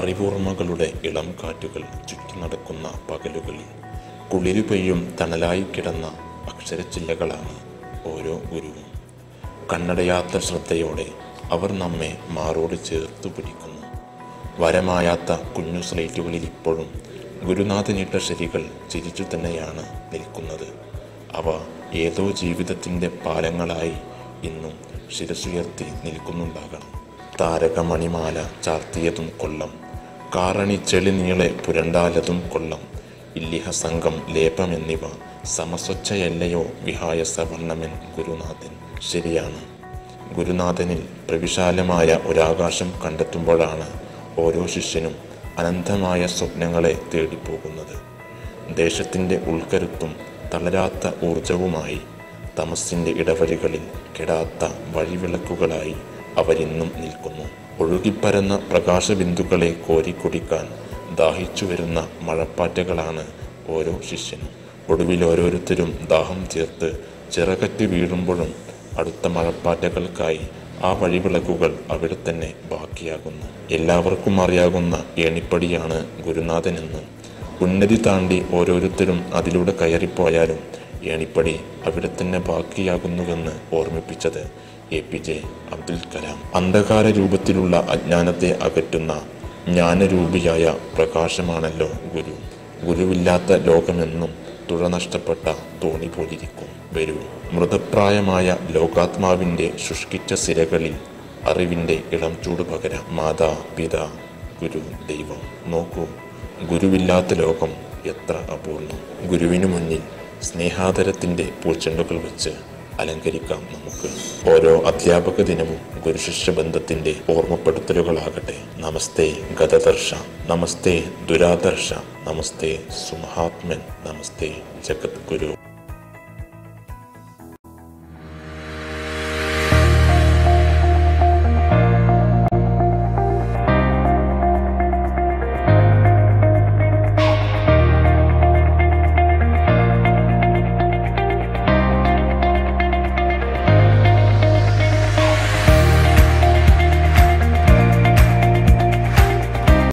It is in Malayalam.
അറിവോർമ്മകളുടെ ഇളം കാറ്റുകൾ ചുറ്റി നടക്കുന്ന പകലുകളിൽ കുളിരു പെയ്യും തണലായി കിടന്ന അക്ഷരച്ചില്ലകളാണ് ഓരോ ഗുരുവും കണ്ണടയാത്ത ശ്രദ്ധയോടെ അവർ നമ്മെ മാറോട് ചേർത്തു പിടിക്കുന്നു വരമായാത്ത കുഞ്ഞു സ്ലേറ്റുകളിൽ ഇപ്പോഴും ഗുരുനാഥനിട്ട ശരികൾ ചിരിച്ചു തന്നെയാണ് നിൽക്കുന്നത് അവ ഏതോ ജീവിതത്തിൻ്റെ പാലങ്ങളായി ഇന്നും ശിരസുയർത്തി നിൽക്കുന്നുണ്ടാകണം താരകമണിമാല ചാർത്തിയതും കൊള്ളം കാറണി ചെളിനീളെ പുരണ്ടാലതും കൊള്ളം ഇല്ലിഹ സംഘം ലേപമെന്നിവ സമസ്വച്ഛയല്ലയോ വിഹായ സവർണമൻ ഗുരുനാഥൻ ശരിയാണ് ഗുരുനാഥനിൽ പ്രവിശാലമായ ഒരാകാശം കണ്ടെത്തുമ്പോഴാണ് ഓരോ ശിഷ്യനും അനന്തമായ സ്വപ്നങ്ങളെ തേടിപ്പോകുന്നത് ദേശത്തിൻ്റെ ഉൾക്കരുത്തും തളരാത്ത ഊർജവുമായി തമസിൻ്റെ ഇടവഴികളിൽ കെടാത്ത വഴിവിളക്കുകളായി അവരിന്നും നിൽക്കുന്നു ഒഴുകിപ്പരന്ന പ്രകാശബിന്ദുക്കളെ കോരിക്കുടിക്കാൻ ദാഹിച്ചു വരുന്ന മഴപ്പാറ്റകളാണ് ഓരോ ശിഷ്യനും ഒടുവിൽ ഓരോരുത്തരും ദാഹം ചേർത്ത് ചിറകറ്റ് വീഴുമ്പോഴും അടുത്ത മഴപ്പാറ്റകൾക്കായി ആ വഴിവിളക്കുകൾ അവിടെ തന്നെ ബാക്കിയാകുന്നു എല്ലാവർക്കും അറിയാവുന്ന ഏണിപ്പടിയാണ് ഗുരുനാഥനെന്ന് ഉന്നതി താണ്ടി ഓരോരുത്തരും അതിലൂടെ കയറിപ്പോയാലും ഏണിപ്പടി അവിടെ തന്നെ ബാക്കിയാകുന്നുവെന്ന് ഓർമ്മിപ്പിച്ചത് A P J Abdul Kalam അന്ധകാര രൂപത്തിലുള്ള അജ്ഞാനത്തെ അകറ്റുന്ന ജ്ഞാനരൂപിയായ പ്രകാശമാണല്ലോ ഗുരു ഗുരുവില്ലാത്ത ലോകമെന്നും തുഴ നഷ്ടപ്പെട്ട തോണി പോലിരിക്കും വരൂ മൃതപ്രായമായ ലോകാത്മാവിൻ്റെ ശുഷ്കിച്ച സിരകളിൽ അറിവിൻ്റെ ഇളം ചൂട് പകരാം മാതാ പിതാ ഗുരു ദൈവം നോക്കൂ ഗുരുവില്ലാത്ത ലോകം എത്ര അപൂർണം ഗുരുവിനു മുന്നിൽ സ്നേഹാദരത്തിൻ്റെ പൂച്ചെണ്ടുകൾ വെച്ച് അലങ്കരിക്കാം നമുക്ക് ഓരോ അധ്യാപക ദിനവും ഗുരുശിഷ്യ ബന്ധത്തിൻ്റെ ഓർമ്മപ്പെടുത്തലുകളാകട്ടെ നമസ്തേ ഗതദർശ നമസ്തേ ദുരാദർശ നമസ്തേ സുമഹാത്മൻ നമസ്തേ ജഗത് ഗുരു